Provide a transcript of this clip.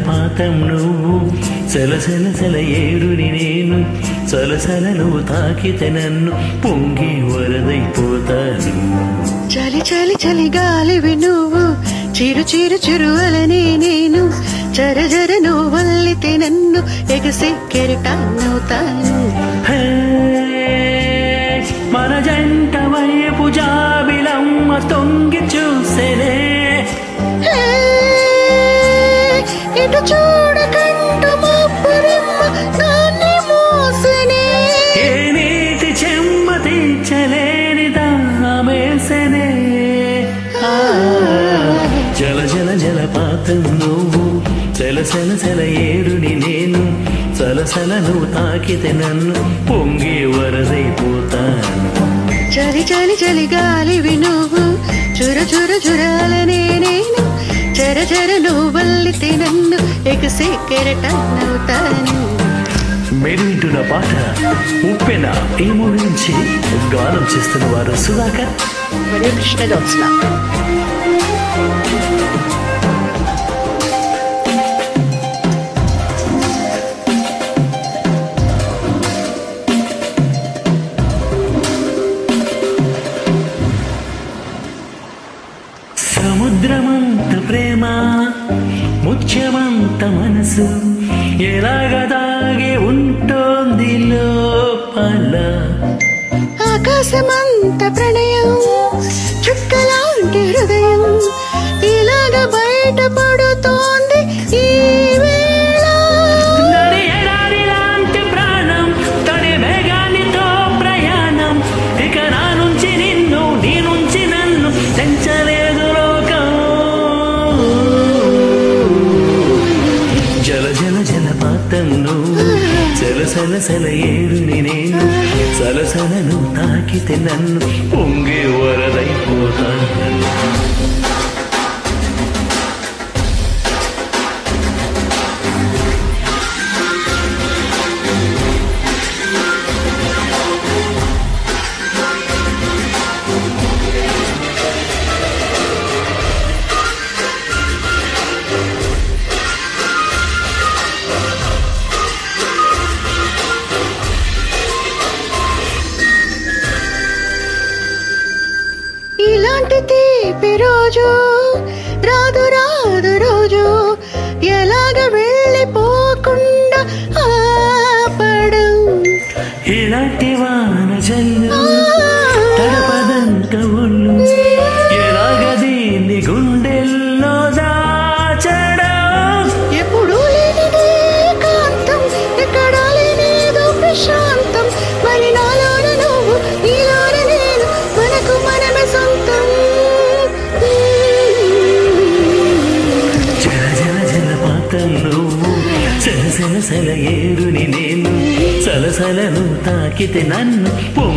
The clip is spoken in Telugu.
జలపాతం నువ్వు సలసల సల ఏడుని నేను సలసల నువ్వు తాకితే నన్ను పొంగి వరదైపోతాను చలి చలి చలి గాలివి నువ్వు చిరు చిరు చిరు అలనే నేను జర జర నువ్వు వల్లితే నన్ను ఎగసి కెరటాన్నవుతాను హే, మన జంట వైపు జాబిలమ్మ తొంగి చూసేనే హే, ఇటు చూడకంటూ మబ్బురిమ్మ నాన్ని మోసనే ఏ నీటి చెమ్మ తీర్చలేని దామేసనే ఆ, జల జల జలపాతం నువ్వు సలసల సల ఏడుని నేను సలసల నువ్వు తాకితే నన్ను పొంగి వరదైపోతాను చలి చలి చలి గాలివి నువ్వు చుర చుర చురాలనే నేను జర జర నువ్వు వల్లితే నన్ను ఎగసి కెరటాన్నవుతాను మీరు వింటున్న పాట ఉప్పెన ఈ మూవీ నుంచి గానం చేస్తున్న వారు సుధాకర్ మరియు కృష్ణ జ్యోత్స్న సముద్రమంత ప్రేమ ముత్యమంత మనసు ఎలాగ దాగి ఉంటోంది లోపల ఆకాశమంత ప్రణయం చుక్కలాంటి హృదయం ఇలాగ బయటపడుతోంది ఈ వేళ నడి ఎడారి లాంటి ప్రాణం తడి మేఘానితో ప్రయాణం ఇక నా నుంచి నిన్ను నీ నుంచి నన్ను తెంచలేదు లోకం జల జల జలపాతం నువ్వు సలసల సల ఏడుని నేను సలసలను తాకితే నన్ను పొంగే వరదైపోతాను ఇలాంటి తీపి రోజు రాదు రాదు రోజు ఎలాగ వెళ్ళిపోకుండా ఆపడం ఇలాంటి వాన జల్లు తడపదంత ఒళ్ళు ఎలాగ దీన్ని గుండెల్లో దాచడం ఎప్పుడు లేనిదే కాంతం ఎక్కడా లేనేదో ప్రశాంతం మరి నాలోన నువ్వు నీలోన నేను మనకు మనమే సొంతం జల జల జలపాతం నువ్వు సలసల సల ఏరుని నేను సలసలను తాకితే నన్ను పొంగి